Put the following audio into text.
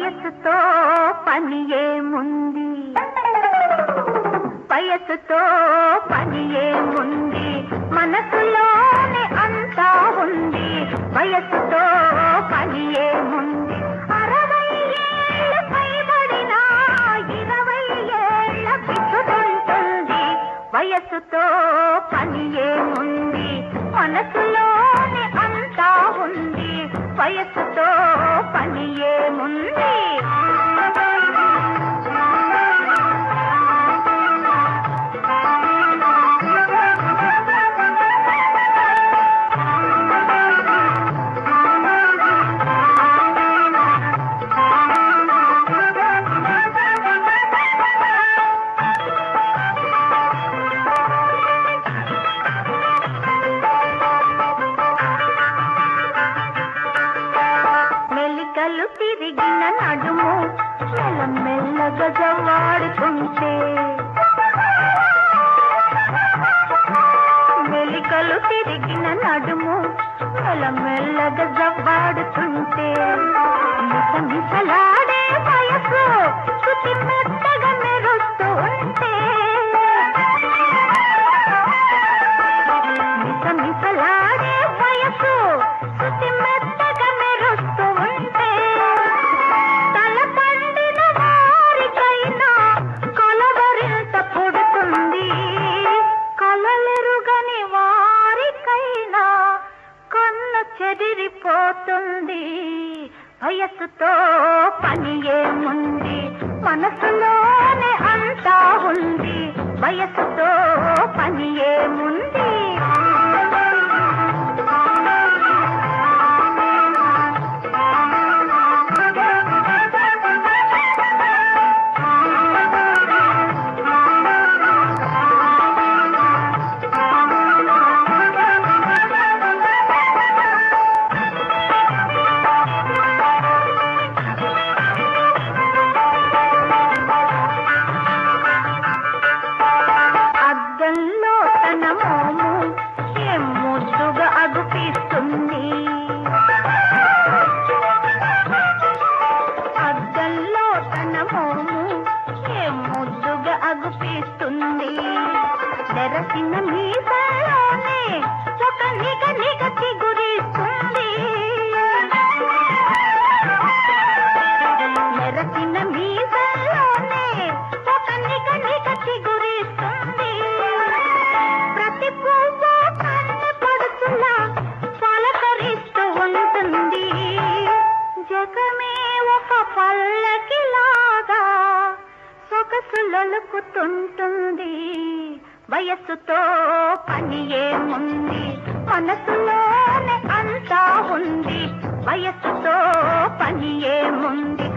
వయసుతో పని ఏముంది వయసుతో పని ఏముంది మనసులోనే అంతా ఉంది వయసుతో పని ఏముంది అరవై ఏళ్ళ పైబడినా ఇరవై ఏళ్ళ పిచ్చుకుంటుంది వయసుతో పని ఏముంది మనసులోనే అంతా ఉంది వయసుతో పని ఏముంది మెలికలు తిరిగిన నడుము మెల్లమెల్లగా జవాడుతుంటే మెలికలు తిరిగిన నడుము మెల్లమెల్లగా జవ్వాడుతుంటే మిసమిసలాడే వయసు శృతి మెత్తగా మెరుస్తూ ఉంటే మిసమిసలాడే వయసు శృతి మెత్తగా మెరుస్తూ ఉంటే తల పండిన వారికైనా కలవరింత పుడుతుంది కలలెరుగని వారికైనా కన్ను చెదిరిపోతుంది వయసుతో పని ఏముంది మనసులోనే అంతా ఉంది వయసుతో పని ఏముంది అద్దంలో తన మోము ఏం ముద్దుగా అగుపిస్తుంది అద్దంలో తన మోము ఏం ముద్దుగా అగుపిస్తుంది తెరసిన మీసాలోనే ఒక నిగ నిగ చిగురిస్తుంది మెరసిన మీసాలోనే ఒక నిగ నిగ చిగురిస్తుంది ప్రతి పువ్వు కన్ను పడుతులా పలకరిస్తూ ఉంటుంది జగమే ఒక పల్లకిలాగా సొగసులొలుకుతుంటుంది వయస్సుతో పని ఏముంది మనసులోనే అంతా ఉంది వయస్సుతో పని ఏముంది